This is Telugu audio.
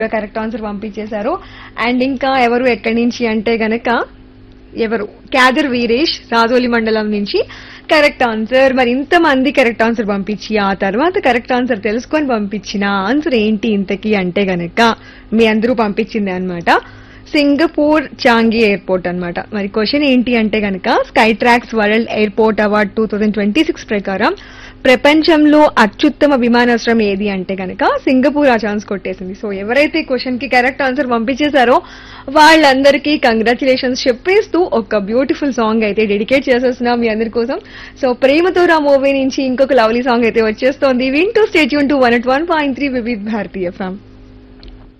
కరెక్ట్ ఆన్సర్ పంపించేశారు అండ్ ఇంకా ఎవరు ఎక్కడి నుంచి అంటే గనక ఎవరు క్యాదర్ వీరేష్ రాజోలి మండలం నుంచి కరెక్ట్ ఆన్సర్ మరి ఇంతమంది కరెక్ట్ ఆన్సర్ పంపించి ఆ తర్వాత కరెక్ట్ ఆన్సర్ తెలుసుకొని పంపించిన ఆన్సర్ ఏంటి ఇంతకీ అంటే గనక మీ అందరూ పంపించింది అన్నమాట సింగపూర్ చాంగి ఎయిర్పోర్ట్ అన్నమాట మరి క్వశ్చన్ ఏంటి అంటే గనక Skytrax world airport award two thousand twenty six ప్రకారం ప్రపంచంలో అత్యుత్తమ విమానాశ్రయం ఏది అంటే గనక సింగపూర్ ఆ ఛాన్స్ కొట్టేసింది సో ఎవరైతే క్వశ్చన్ కి కరెక్ట్ ఆన్సర్ పంపించేశారో వాళ్ళందరికీ కంగ్రాచులేషన్స్ చెప్పేస్తూ ఒక బ్యూటిఫుల్ సాంగ్ అయితే డెడికేట్ చేసేస్తున్నాం మీ అందరి కోసం సో ప్రేమతో రా మూవీ నుంచి ఇంకొక లవ్లీ సాంగ్ అయితే వచ్చేస్తోంది వింటూ stay tuned to one at one point three Vividh Bharati ఫ్యామ్